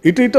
ఇటు ఇటు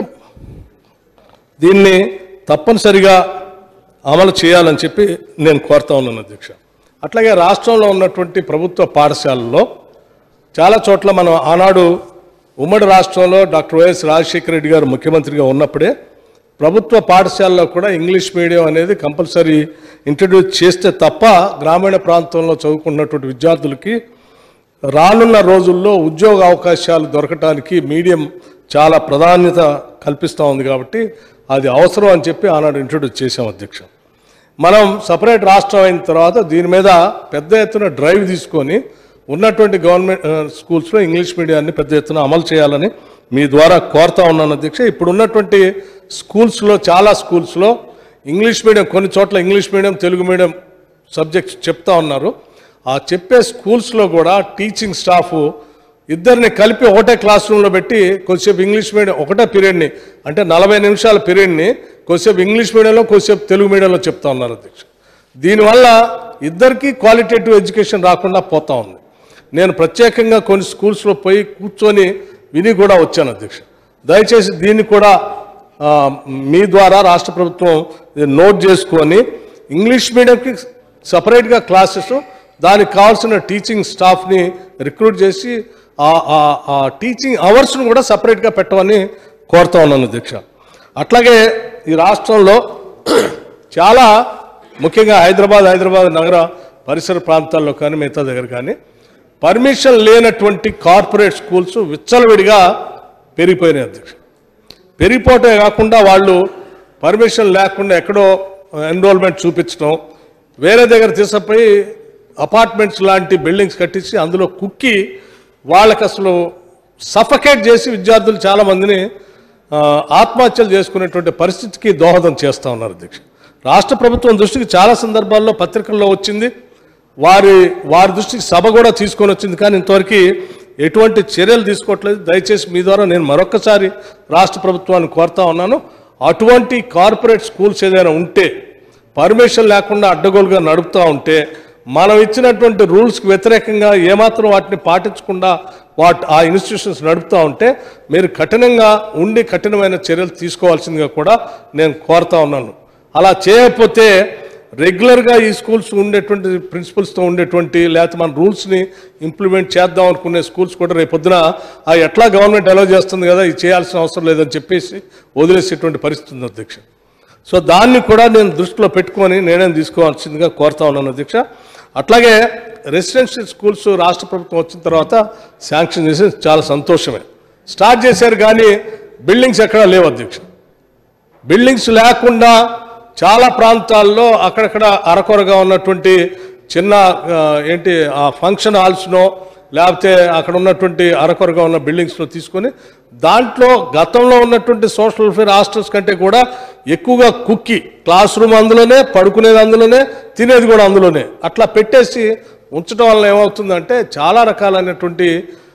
దీన్ని తప్పనిసరిగా అమలు చేయాలని చెప్పి నేను కోరుతా ఉన్నాను అధ్యక్ష అట్లాగే రాష్ట్రంలో ఉన్నటువంటి ప్రభుత్వ పాఠశాలల్లో చాలా చోట్ల మనం ఆనాడు ఉమ్మడి రాష్ట్రంలో డాక్టర్ వైఎస్ రాజశేఖర రెడ్డి గారు ముఖ్యమంత్రిగా ఉన్నప్పుడే ప్రభుత్వ పాఠశాలలో కూడా ఇంగ్లీష్ మీడియం అనేది కంపల్సరీ ఇంట్రడ్యూస్ చేస్తే తప్ప గ్రామీణ ప్రాంతంలో చదువుకున్నటువంటి విద్యార్థులకి రానున్న రోజుల్లో ఉద్యోగ అవకాశాలు దొరకటానికి మీడియం చాలా ప్రాధాన్యత కల్పిస్తూ ఉంది కాబట్టి అది అవసరం అని చెప్పి ఆనాడు ఇంట్రడ్యూస్ చేసాం అధ్యక్ష మనం సపరేట్ రాష్ట్రం అయిన తర్వాత దీని మీద పెద్ద ఎత్తున డ్రైవ్ తీసుకొని ఉన్నటువంటి గవర్నమెంట్ ఆ, స్కూల్స్లో ఇంగ్లీష్ మీడియాన్ని పెద్ద ఎత్తున అమలు చేయాలని మీ ద్వారా కోరుతా ఉన్నాను అధ్యక్ష ఇప్పుడు ఉన్నటువంటి స్కూల్స్లో చాలా స్కూల్స్లో ఇంగ్లీష్ మీడియం కొన్ని చోట్ల English medium Telugu medium subjects చెప్తా ఉన్నారు ఆ చెప్పే స్కూల్స్లో కూడా టీచింగ్ స్టాఫ్ ఇద్దరిని కలిపి ఒకటే క్లాస్ రూమ్లో పెట్టి కొద్దిసేపు ఇంగ్లీష్ మీడియం ఒకటే పీరియడ్ని అంటే నలభై నిమిషాల పీరియడ్ని కొద్దిసేపు ఇంగ్లీష్ మీడియంలో కొద్దిసేపు తెలుగు మీడియంలో చెప్తా ఉన్నారు అధ్యక్ష దీనివల్ల ఇద్దరికీ క్వాలిటేటివ్ ఎడ్యుకేషన్ రాకుండా పోతా ఉంది నేను ప్రత్యేకంగా కొన్ని స్కూల్స్లో పోయి కూర్చొని విని కూడా వచ్చాను అధ్యక్ష దయచేసి దీన్ని కూడా ఆ, మీ ద్వారా రాష్ట్ర ప్రభుత్వం ఇది నోట్ చేసుకొని ఇంగ్లీష్ మీడియంకి సపరేట్గా క్లాసెస్ దానికి కావాల్సిన టీచింగ్ స్టాఫ్ని రిక్రూట్ చేసి ఆ- ఆ- ఆ టీచింగ్ అవర్స్ను కూడా సపరేట్గా పెట్టమని కోరుతా ఉన్నాను అధ్యక్ష అట్లాగే ఈ రాష్ట్రంలో చాలా ముఖ్యంగా హైదరాబాద్ హైదరాబాద్ నగర పరిసర ప్రాంతాల్లో కానీ మిగతా దగ్గర కానీ పర్మిషన్ లేనటువంటి కార్పొరేట్ స్కూల్స్ విచ్చలవిడిగా పెరిగిపోయినాయి అధ్యక్ష పెరిగిపోవటమే కాకుండా వాళ్ళు పర్మిషన్ లేకుండా ఎక్కడో ఎన్రోల్మెంట్ చూపించడం వేరే దగ్గర తీసుకుపోయి అపార్ట్మెంట్స్ లాంటి బిల్డింగ్స్ కట్టించి అందులో కుక్కి వాళ్ళకి అసలు సఫకేట్ చేసి విద్యార్థులు చాలామందిని ఆ, ఆత్మహత్యలు చేసుకునేటువంటి పరిస్థితికి దోహదం చేస్తూ ఉన్నారు అధ్యక్ష రాష్ట్ర ప్రభుత్వం దృష్టికి చాలా సందర్భాల్లో పత్రికల్లో వచ్చింది వారి వారి దృష్టికి సభ కూడా తీసుకొని వచ్చింది కానీ ఇంతవరకు ఎటువంటి చర్యలు తీసుకోవట్లేదు దయచేసి మీ ద్వారా నేను మరొకసారి రాష్ట్ర ప్రభుత్వాన్ని కోరుతా ఉన్నాను అటువంటి కార్పొరేట్ స్కూల్స్ ఏదైనా ఉంటే పర్మిషన్ లేకుండా అడ్డగోలుగా నడుపుతూ ఉంటే మనం ఇచ్చినటువంటి రూల్స్కి వ్యతిరేకంగా ఏమాత్రం వాటిని పాటించకుండా వాట్ ఆ ఇన్స్టిట్యూషన్స్ నడుపుతూ ఉంటే మీరు కఠినంగా ఉండి కఠినమైన చర్యలు తీసుకోవాల్సిందిగా కూడా నేను కోరుతా ఉన్నాను అలా చేయకపోతే రెగ్యులర్గా ఈ స్కూల్స్ ఉండేటువంటి ప్రిన్సిపల్స్తో ఉండేటువంటి లేకపోతే మన రూల్స్ని ఇంప్లిమెంట్ చేద్దాం అనుకునే స్కూల్స్ కూడా రేపు పొద్దున ఆ ఎట్లా గవర్నమెంట్ అలౌ చేస్తుంది కదా ఇది చేయాల్సిన అవసరం లేదని చెప్పేసి వదిలేసేటువంటి పరిస్థితి ఉంది అధ్యక్ష సో దాన్ని కూడా నేను దృష్టిలో పెట్టుకొని నిర్ణయం తీసుకోవాల్సిందిగా కోరుతా ఉన్నాను అధ్యక్ష అట్లాగే రెసిడెన్షియల్ స్కూల్స్ రాష్ట్ర ప్రభుత్వం వచ్చిన తర్వాత శాంక్షన్ చేసి చాలా సంతోషమే స్టార్ట్ చేశారు కానీ బిల్డింగ్స్ ఎక్కడా లేవు అధ్యక్ష బిల్డింగ్స్ లేకుండా చాలా ప్రాంతాల్లో అక్కడక్కడ అరకొరగా ఉన్నటువంటి చిన్న ఆ, ఏంటి ఆ ఫంక్షన్ హాల్స్నో లేకపోతే అక్కడ ఉన్నటువంటి అరకొరగా ఉన్న బిల్డింగ్స్లో తీసుకొని దాంట్లో గతంలో ఉన్నటువంటి సోషల్ వెల్ఫేర్ హాస్టల్స్ కంటే కూడా ఎక్కువగా కుక్కి క్లాస్ రూమ్ అందులోనే పడుకునేది అందులోనే తినేది కూడా అందులోనే అట్లా పెట్టేసి ఉంచడం వల్ల ఏమవుతుందంటే చాలా రకాలైనటువంటి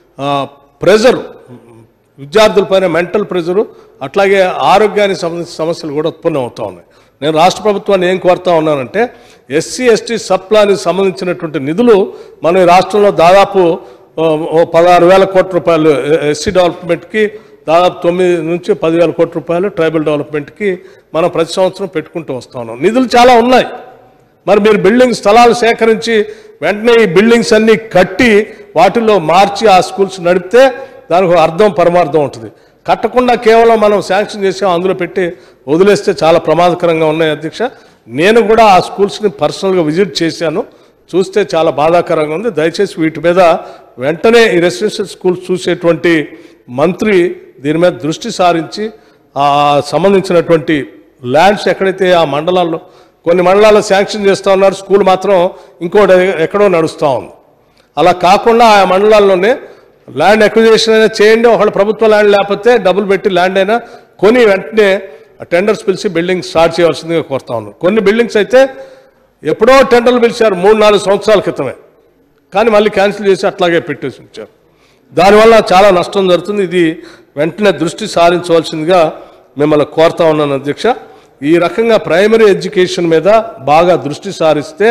ప్రెజర్ విద్యార్థులపైన మెంటల్ ప్రెజరు అట్లాగే ఆరోగ్యానికి సంబంధించిన సమస్యలు కూడా ఉత్పన్నం అవుతా ఉన్నాయి నేను రాష్ట్ర ప్రభుత్వాన్ని ఏం కోరుతా ఉన్నానంటే ఎస్సీ ఎస్టీ సబ్ ప్లాన్కి సంబంధించినటువంటి నిధులు మనం ఈ రాష్ట్రంలో దాదాపు ఓ, ఓ పదహారు వేల కోట్ల రూపాయలు ఎస్సీ డెవలప్మెంట్కి దాదాపు తొమ్మిది నుంచి పదివేల కోట్ల రూపాయలు ట్రైబల్ డెవలప్మెంట్కి మనం ప్రతి సంవత్సరం పెట్టుకుంటూ వస్తా ఉన్నాం నిధులు చాలా ఉన్నాయి మరి మీరు బిల్డింగ్ స్థలాలు సేకరించి వెంటనే ఈ బిల్డింగ్స్ అన్ని కట్టి వాటిల్లో మార్చి ఆ స్కూల్స్ నడిపితే దానికి ఒక అర్థం పరమార్థం ఉంటుంది కట్టకుండా కేవలం మనం శాంక్షన్ చేసాం అందులో పెట్టి వదిలేస్తే చాలా ప్రమాదకరంగా ఉన్నాయి అధ్యక్ష నేను కూడా ఆ స్కూల్స్ని పర్సనల్గా విజిట్ చేశాను చూస్తే చాలా బాధాకరంగా ఉంది దయచేసి వీటి మీద వెంటనే ఈ రెసిడెన్షియల్ స్కూల్స్ చూసేటువంటి మంత్రి దీని మీద దృష్టి సారించి ఆ సంబంధించినటువంటి ల్యాండ్స్ ఎక్కడైతే ఆ మండలాల్లో కొన్ని మండలాల్లో శాంక్షన్ చేస్తూ ఉన్నారు స్కూల్ మాత్రం ఇంకోటి ఎక్కడో నడుస్తూ ఉంది అలా కాకుండా ఆ మండలాల్లోనే ల్యాండ్ అక్విజిషన్ అయినా చేయండి ఒకవేళ ప్రభుత్వ ల్యాండ్ లేకపోతే డబ్బులు పెట్టి ల్యాండ్ అయినా కొని వెంటనే టెండర్స్ పిలిచి బిల్డింగ్ స్టార్ట్ చేయవలసిందిగా కోరుతా ఉన్నాను కొన్ని బిల్డింగ్స్ అయితే ఎప్పుడో టెండర్లు పిలిచారు మూడు నాలుగు సంవత్సరాల క్రితమే కానీ మళ్ళీ క్యాన్సిల్ చేసి అట్లాగే పెట్టేసి ఉంచారు దానివల్ల చాలా నష్టం జరుగుతుంది ఇది వెంటనే దృష్టి సారించవలసిందిగా మిమ్మల్ని కోరుతా ఉన్నాను అధ్యక్ష ఈ రకంగా ప్రైమరీ ఎడ్యుకేషన్ మీద బాగా దృష్టి సారిస్తే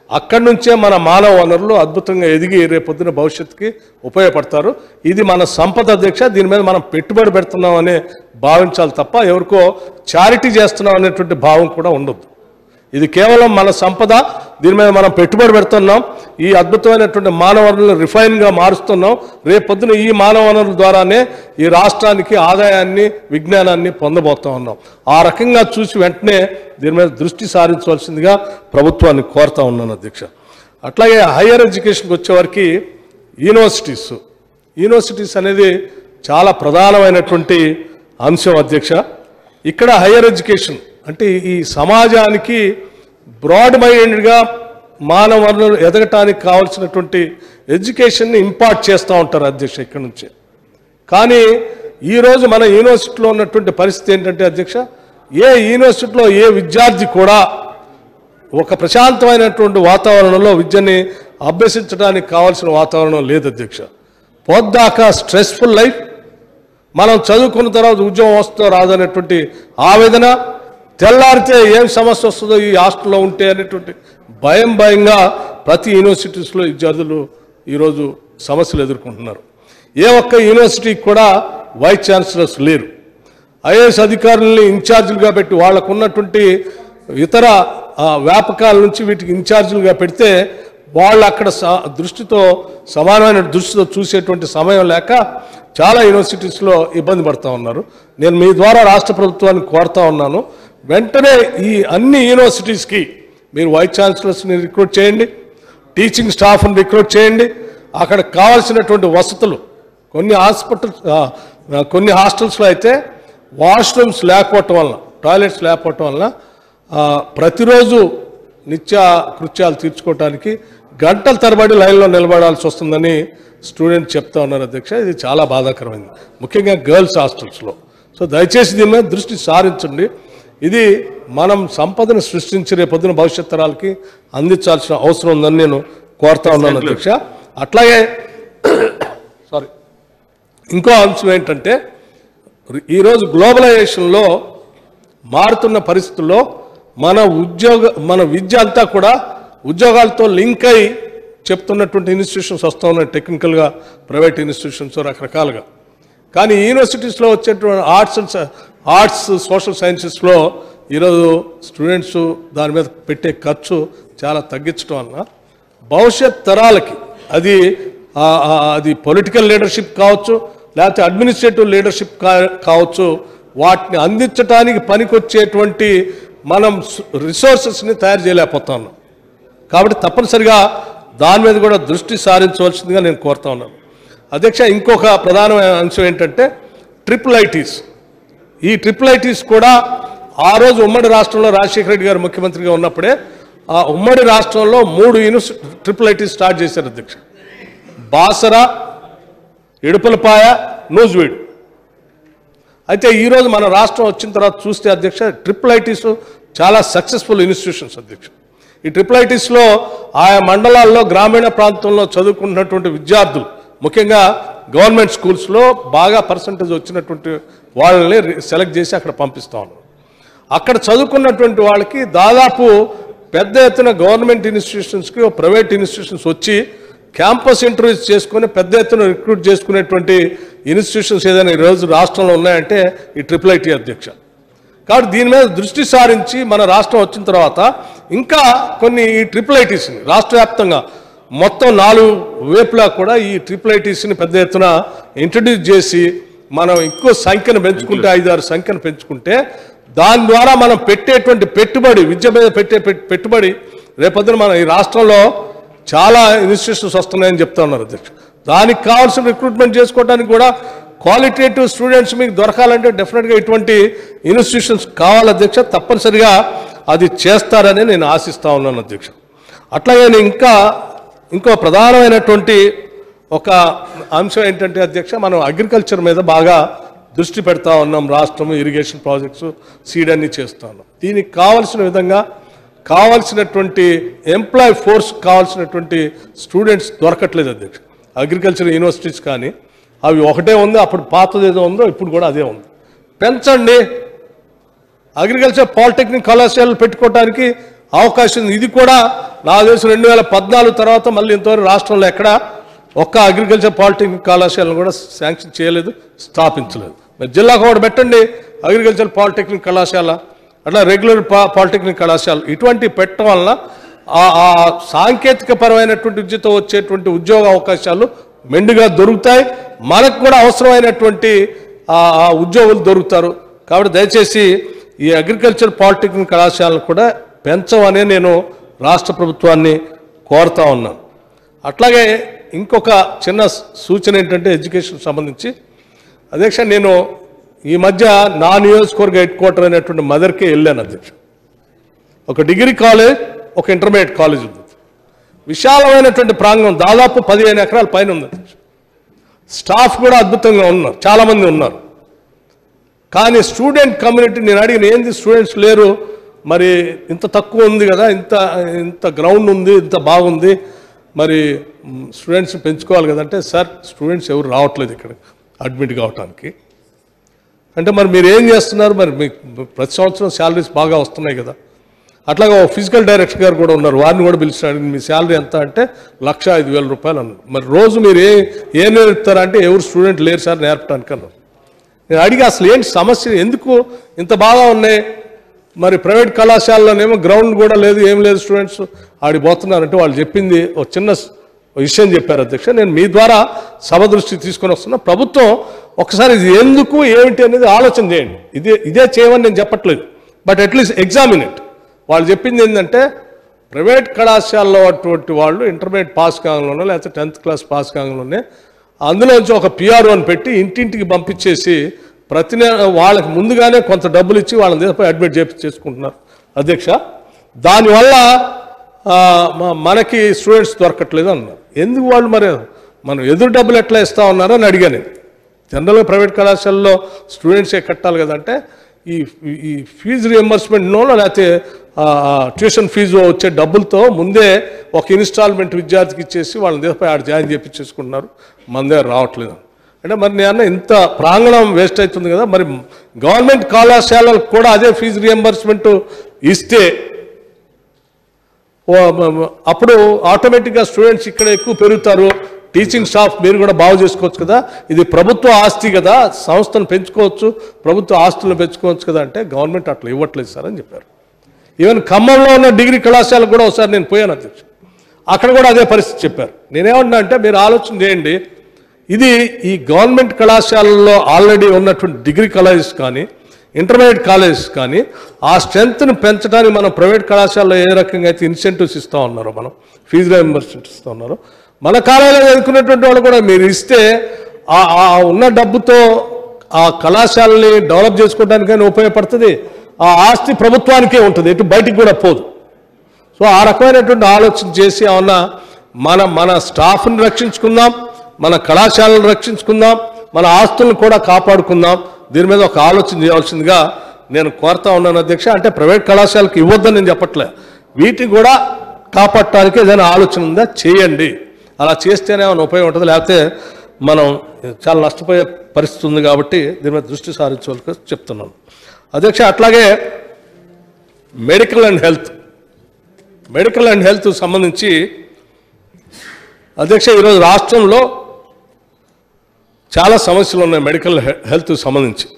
అక్కడి నుంచే మన మానవ వనరులు అద్భుతంగా ఎదిగి రేపొద్దున భవిష్యత్తుకి ఉపయోగపడతారు ఇది మన సంపద అధ్యక్ష దీని మీద మనం పెట్టుబడి పెడుతున్నాం అనే భావించాలి తప్ప ఎవరికో చారిటీ చేస్తున్నాం అనేటువంటి భావం కూడా ఉండొద్దు ఇది కేవలం మన సంపద దీని మీద మనం పెట్టుబడి పెడుతున్నాం ఈ అద్భుతమైనటువంటి మానవ వనరులను రిఫైన్గా మారుస్తున్నాం రేపొద్దున ఈ మానవ వనరుల ద్వారానే ఈ రాష్ట్రానికి ఆదాయాన్ని విజ్ఞానాన్ని పొందబోతా ఉన్నాం ఆ రకంగా చూసి వెంటనే దీని మీద దృష్టి సారించవలసిందిగా ప్రభుత్వాన్ని కోరుతా ఉన్నాను అధ్యక్ష అట్లాగే హయ్యర్ ఎడ్యుకేషన్కి వచ్చేవారికి యూనివర్సిటీస్ యూనివర్సిటీస్ అనేది చాలా ప్రధానమైనటువంటి అంశం అధ్యక్ష ఇక్కడ హయ్యర్ ఎడ్యుకేషన్ అంటే ఈ సమాజానికి బ్రాడ్ మైండెడ్గా మానవ వనరులు ఎదగటానికి కావాల్సినటువంటి ఎడ్యుకేషన్ని ఇంపార్ట్ చేస్తూ ఉంటారు అధ్యక్ష ఇక్కడ నుంచి కానీ ఈరోజు మన యూనివర్సిటీలో ఉన్నటువంటి పరిస్థితి ఏంటంటే అధ్యక్ష ఏ యూనివర్సిటీలో ఏ విద్యార్థి కూడా ఒక ప్రశాంతమైనటువంటి వాతావరణంలో విద్యని అభ్యసించడానికి కావాల్సిన వాతావరణం లేదు అధ్యక్ష పొద్దాక స్ట్రెస్ఫుల్ లైఫ్ మనం చదువుకున్న తర్వాత ఉద్యోగం వస్తుందో రాదనేటువంటి ఆవేదన తెల్లారితే ఏం సమస్య వస్తుందో ఈ హాస్టల్లో ఉంటే అనేటువంటి భయం భయంగా ప్రతి యూనివర్సిటీస్లో విద్యార్థులు ఈరోజు సమస్యలు ఎదుర్కొంటున్నారు ఏ ఒక్క యూనివర్సిటీకి కూడా వైస్ ఛాన్సలర్స్ లేరు ఐఏఎస్ అధికారుల్ని ఇన్ఛార్జీలుగా పెట్టి వాళ్ళకు ఉన్నటువంటి ఇతర ఆ, వ్యాపకాల నుంచి వీటికి ఇన్ఛార్జీలుగా పెడితే వాళ్ళు అక్కడ స- దృష్టితో సమానమైన దృష్టితో చూసేటువంటి సమయం లేక చాలా యూనివర్సిటీస్లో ఇబ్బంది పడుతూ ఉన్నారు నేను మీ ద్వారా రాష్ట్ర ప్రభుత్వాన్ని కోరుతా ఉన్నాను వెంటనే ఈ అన్ని యూనివర్సిటీస్కి మీరు వైస్ ఛాన్సలర్స్ని రిక్రూట్ చేయండి టీచింగ్ స్టాఫ్ని రిక్రూట్ చేయండి అక్కడ కావాల్సినటువంటి వసతులు కొన్ని హాస్పిటల్స్ ఆ, ఆ, కొన్ని హాస్టల్స్లో అయితే వాష్రూమ్స్ లేకపోవటం వలన టాయిలెట్స్ లేకపోవటం వలన ఆ, ప్రతిరోజు నిత్య కృత్యాలు తీర్చుకోవటానికి గంటల తరబడి లైన్లో నిలబడాల్సి వస్తుందని స్టూడెంట్ చెప్తా ఉన్నారు అధ్యక్ష ఇది చాలా బాధాకరమైంది ముఖ్యంగా గర్ల్స్ హాస్టల్స్లో సో దయచేసి దీని మీద దృష్టి సారించండి ఇది మనం సంపదను సృష్టించి రేపొద్దున భవిష్యత్ తరాలకి అందించాల్సిన అవసరం ఉందని నేను కోరుతా ఉన్నాను అధ్యక్ష అట్లాగే సారీ ఇంకో అంశం ఏంటంటే ఈరోజు గ్లోబలైజేషన్లో మారుతున్న పరిస్థితుల్లో మన ఉద్యోగ మన విద్య అంతా కూడా ఉద్యోగాలతో లింక్ అయి చెప్తున్నటువంటి ఇన్స్టిట్యూషన్స్ వస్తూ ఉన్నాయి టెక్నికల్గా ప్రైవేట్ ఇన్స్టిట్యూషన్స్ రకరకాలుగా కానీ యూనివర్సిటీస్లో వచ్చేటువంటి ఆర్ట్స్ అండ్ స- ఆర్ట్స్ సోషల్ సైన్సెస్లో ఈరోజు స్టూడెంట్స్ దాని మీద పెట్టే ఖర్చు చాలా తగ్గించడం వలన భవిష్యత్ తరాలకి అది ఆ- ఆ- అది పొలిటికల్ లీడర్షిప్ కావచ్చు లేకపోతే అడ్మినిస్ట్రేటివ్ లీడర్షిప్ కా- కావచ్చు వాటిని అందించడానికి పనికొచ్చేటువంటి మనం రిసోర్సెస్ని తయారు చేయలేకపోతున్నాం కాబట్టి తప్పనిసరిగా దాని మీద కూడా దృష్టి సారించవలసిందిగా నేను కోరుతా ఉన్నాను అధ్యక్ష ఇంకొక ప్రధానమైన అంశం ఏంటంటే ట్రిపుల్ ఐటీస్ ఈ ట్రిపుల్ ఐటీస్ కూడా ఆ రోజు ఉమ్మడి రాష్ట్రంలో రాజశేఖర రెడ్డి గారు ముఖ్యమంత్రిగా ఉన్నప్పుడే ఆ ఉమ్మడి రాష్ట్రంలో మూడు యూనివర్సి ట్రిపుల్ ఐటీస్ స్టార్ట్ చేశారు అధ్యక్ష బాసర ఇడుపులపాయ నూజివీడు అయితే ఈరోజు మన రాష్ట్రం వచ్చిన తర్వాత చూస్తే అధ్యక్ష ట్రిపుల్ ఐటీస్ చాలా సక్సెస్ఫుల్ ఇన్స్టిట్యూషన్స్ అధ్యక్ష ఈ ట్రిపుల్ ఐటీస్లో ఆయా మండలాల్లో గ్రామీణ ప్రాంతంలో చదువుకుంటున్నటువంటి విద్యార్థులు ముఖ్యంగా గవర్నమెంట్ స్కూల్స్లో బాగా పర్సంటేజ్ వచ్చినటువంటి వాళ్ళని సెలెక్ట్ చేసి అక్కడ పంపిస్తా ఉన్నారు అక్కడ చదువుకున్నటువంటి వాళ్ళకి దాదాపు పెద్ద ఎత్తున గవర్నమెంట్ ఇన్స్టిట్యూషన్స్కి ప్రైవేట్ ఇన్స్టిట్యూషన్స్ వచ్చి క్యాంపస్ ఇంటర్వ్యూస్ చేసుకుని పెద్ద ఎత్తున రిక్రూట్ చేసుకునేటువంటి ఇన్స్టిట్యూషన్స్ ఏదైనా ఈరోజు రాష్ట్రంలో ఉన్నాయంటే ఈ ట్రిపుల్ ఐటీ అధ్యక్ష కాబట్టి దీని మీద దృష్టి సారించి మన రాష్ట్రం వచ్చిన తర్వాత ఇంకా కొన్ని ఈ ట్రిపుల్ ఐటీస్ని రాష్ట్ర వ్యాప్తంగా మొత్తం నాలుగు వైపులా కూడా ఈ ట్రిపుల్ ఐటీస్ని పెద్ద ఎత్తున ఇంట్రడ్యూస్ చేసి మనం ఎక్కువ సంఖ్యను పెంచుకుంటే ఐదారు సంఖ్యను పెంచుకుంటే దాని ద్వారా మనం పెట్టేటువంటి పెట్టుబడి విద్య మీద పెట్టే పెట్- పెట్టుబడి రేపొద్దున మన ఈ రాష్ట్రంలో చాలా ఇన్స్టిట్యూషన్స్ వస్తున్నాయని చెప్తా ఉన్నారు అధ్యక్ష దానికి కావాల్సిన రిక్రూట్మెంట్ చేసుకోవడానికి కూడా క్వాలిటేటివ్ స్టూడెంట్స్ మీకు దొరకాలంటే డెఫినెట్గా ఇటువంటి ఇన్స్టిట్యూషన్స్ కావాలి అధ్యక్ష తప్పనిసరిగా అది చేస్తారని నేను ఆశిస్తా ఉన్నాను అధ్యక్ష అట్లాగే నేను ఇంకా ఇంకో ప్రధానమైనటువంటి ఒక అంశం ఏంటంటే అధ్యక్ష మనం అగ్రికల్చర్ మీద బాగా దృష్టి పెడతా ఉన్నాం రాష్ట్రం ఇరిగేషన్ ప్రాజెక్ట్స్ సీడ్ అన్ని చేస్తా ఉన్నాం దీనికి కావలసిన విధంగా కావాల్సినటువంటి ఎంప్లాయ్ ఫోర్స్ కావాల్సినటువంటి స్టూడెంట్స్ దొరకట్లేదు అధ్యక్ష అగ్రికల్చర్ యూనివర్సిటీస్ కానీ అవి ఒకటే ఉంది అప్పుడు పాతది ఏదో ఉందో ఇప్పుడు కూడా అదే ఉంది పెంచండి అగ్రికల్చర్ పాలిటెక్నిక్ కళాశాలలు పెట్టుకోవడానికి అవకాశం ఉంది. ఇది కూడా నా దేశం రెండు వేల పద్నాలుగు తర్వాత మళ్ళీ ఇంతవరకు రాష్ట్రంలో ఎక్కడ ఒక్క అగ్రికల్చర్ పాలిటెక్నిక్ కళాశాలను కూడా శాంక్షన్ చేయలేదు స్థాపించలేదు మరి జిల్లాకు ఒకటి పెట్టండి అగ్రికల్చర్ పాలిటెక్నిక్ కళాశాల అట్లా రెగ్యులర్ పా పాలిటెక్నిక్ కళాశాల ఇటువంటి పెట్టడం వలన ఆ ఆ సాంకేతిక పరమైనటువంటి విద్యతో వచ్చేటువంటి ఉద్యోగ అవకాశాలు మెండుగా దొరుకుతాయి మనకు కూడా అవసరమైనటువంటి ఆ ఆ ఉద్యోగులు దొరుకుతారు కాబట్టి దయచేసి ఈ అగ్రికల్చర్ పాలిటెక్నిక్ కళాశాలను కూడా పెంచమని నేను రాష్ట్ర ప్రభుత్వాన్ని కోరుతా ఉన్నాను అట్లాగే ఇంకొక చిన్న సూచన ఏంటంటే ఎడ్యుకేషన్ సంబంధించి అధ్యక్ష నేను ఈ మధ్య నా నియోజకవర్గ హెడ్ క్వార్టర్ అయినటువంటి మదర్కే వెళ్ళాను అధ్యక్ష ఒక డిగ్రీ కాలేజ్ ఒక ఇంటర్మీడియట్ కాలేజ్ ఉంది విశాలమైనటువంటి ప్రాంగణం దాదాపు పదిహేను ఎకరాల పైన ఉంది అధ్యక్ష స్టాఫ్ కూడా అద్భుతంగా ఉన్నారు చాలామంది ఉన్నారు కానీ స్టూడెంట్ కమ్యూనిటీ నేను అడిగిన ఏంది స్టూడెంట్స్ లేరు మరి ఇంత తక్కువ ఉంది కదా ఇంత ఇంత గ్రౌండ్ ఉంది ఇంత బాగుంది మరి స్టూడెంట్స్ పెంచుకోవాలి కదంటే సార్ స్టూడెంట్స్ ఎవరు రావట్లేదు ఇక్కడ అడ్మిట్ కావటానికి అంటే మరి మీరు ఏం చేస్తున్నారు మరి మీకు ప్రతి సంవత్సరం శాలరీస్ బాగా వస్తున్నాయి కదా అట్లాగే ఒక ఫిజికల్ డైరెక్టర్ గారు కూడా ఉన్నారు వారిని కూడా పిలిచాడు మీ శాలరీ ఎంత అంటే లక్ష ఐదు వేల రూపాయలు అన్నారు మరి రోజు మీరు ఏ ఏం నేర్పుతారంటే ఎవరు స్టూడెంట్ లేరు సార్ నేర్పడానికి అన్నారు నేను అడిగి అసలు ఏంటి సమస్య ఎందుకు ఇంత బాగా ఉన్నాయి మరి ప్రైవేట్ కళాశాలలోనేమో గ్రౌండ్ కూడా లేదు ఏం లేదు స్టూడెంట్స్ ఆడికి పోతున్నారంటే వాళ్ళు చెప్పింది ఒక చిన్న స్- విషయం చెప్పారు అధ్యక్ష నేను మీ ద్వారా సభ దృష్టికి తీసుకొని వస్తున్నా ప్రభుత్వం ఒకసారి ఇది ఎందుకు ఏమిటి అనేది ఆలోచన చేయండి ఇదే ఇదే చేయమని నేను చెప్పట్లేదు బట్ అట్లీస్ట్ ఎగ్జామిన్ ఇట్ వాళ్ళు చెప్పింది ఏంటంటే ప్రైవేట్ కళాశాలలో అటువంటి వాళ్ళు ఇంటర్మీడియట్ పాస్ కాగంలోనే లేకపోతే టెన్త్ క్లాస్ పాస్ కాగంలోనే అందులోంచి ఒక పిఆర్ అని పెట్టి ఇంటింటికి పంపించేసి ప్రతి నెల వాళ్ళకి ముందుగానే కొంత డబ్బులు ఇచ్చి వాళ్ళని తీసుకుపోయి అడ్మిట్ చేపి చేసుకుంటున్నారు అధ్యక్ష దానివల్ల ఆ, మ- మనకి స్టూడెంట్స్ దొరకట్లేదు అన్నారు ఎందుకు వాళ్ళు మరి మనం ఎదురు డబ్బులు ఎట్లా ఇస్తా ఉన్నారో అని అడిగాను నేను. జనరల్గా ప్రైవేట్ కళాశాలలో స్టూడెంట్సే కట్టాలి కదంటే ఈ ఈ ఫీజు రియంబర్స్మెంట్నో లేకపోతే ఆ, ఆ, ట్యూషన్ ఫీజు వచ్చే డబ్బులతో ముందే ఒక ఇన్స్టాల్మెంట్ విద్యార్థికి ఇచ్చేసి వాళ్ళని తీసుకుపోయి ఆడ జాయిన్ చేయించేసుకుంటున్నారు మన దగ్గర రావట్లేదు అంటే మరి నేను అన్న ఇంత ప్రాంగణం వేస్ట్ అవుతుంది కదా మరి గవర్నమెంట్ కళాశాలలకు కూడా అదే ఫీజు రియంబర్స్మెంట్ ఇస్తే ఓ, మ- మ- అప్పుడు ఆటోమేటిక్గా స్టూడెంట్స్ ఇక్కడ ఎక్కువ పెరుగుతారు టీచింగ్ స్టాఫ్ మీరు కూడా బాగు చేసుకోవచ్చు కదా ఇది ప్రభుత్వ ఆస్తి కదా సంస్థను పెంచుకోవచ్చు ప్రభుత్వ ఆస్తులను పెంచుకోవచ్చు కదా అంటే గవర్నమెంట్ అట్లా ఇవ్వట్లేదు సార్ అని చెప్పారు ఈవెన్ ఖమ్మంలో ఉన్న డిగ్రీ కళాశాలకు కూడా ఒకసారి నేను పోయాను అధ్యక్ష అక్కడ కూడా అదే పరిస్థితి చెప్పారు నేనేమన్నా అంటే మీరు ఆలోచన చేయండి ఇది ఈ గవర్నమెంట్ కళాశాలల్లో ఆల్రెడీ ఉన్నటువంటి డిగ్రీ కాలేజెస్ కానీ ఇంటర్మీడియట్ కాలేజెస్ కానీ ఆ స్ట్రెంగ్త్ని పెంచడానికి మనం ప్రైవేట్ కళాశాలలో ఏ రకంగా అయితే ఇన్సెంటివ్స్ ఇస్తూ ఉన్నారో మనం ఫీజు రియంబర్స్మెంట్ ఇస్తూ ఉన్నారో మన కాలేజీలో చదువుకున్నటువంటి వాళ్ళు కూడా మీరు ఇస్తే ఆ ఆ ఉన్న డబ్బుతో ఆ కళాశాలని డెవలప్ చేసుకోవడానికైనా ఉపయోగపడుతుంది ఆ ఆస్తి ప్రభుత్వానికే ఉంటుంది ఎటు బయటికి కూడా పోదు సో ఆ రకమైనటువంటి ఆలోచన చేసి ఏమన్నా మన మన స్టాఫ్ని రక్షించుకుందాం మన కళాశాలను రక్షించుకుందాం మన ఆస్తులను కూడా కాపాడుకుందాం దీని మీద ఒక ఆలోచన చేయాల్సిందిగా నేను కోరుతా ఉన్నాను అధ్యక్ష అంటే ప్రైవేట్ కళాశాలకు ఇవ్వద్దని నేను చెప్పట్లే వీటిని కూడా కాపాడటానికి ఏదైనా ఆలోచన ఉందా చేయండి అలా చేస్తేనే ఏమైనా ఉపయోగం ఉంటుంది లేకపోతే మనం చాలా నష్టపోయే పరిస్థితి ఉంది కాబట్టి దీని మీద దృష్టి సారించవలసి చెప్తున్నాను అధ్యక్ష అట్లాగే medical and health medical and health సంబంధించి అధ్యక్ష ఈరోజు రాష్ట్రంలో చాలా సమస్యలు ఉన్నాయి మెడికల్ హె- హెల్త్ సంబంధించి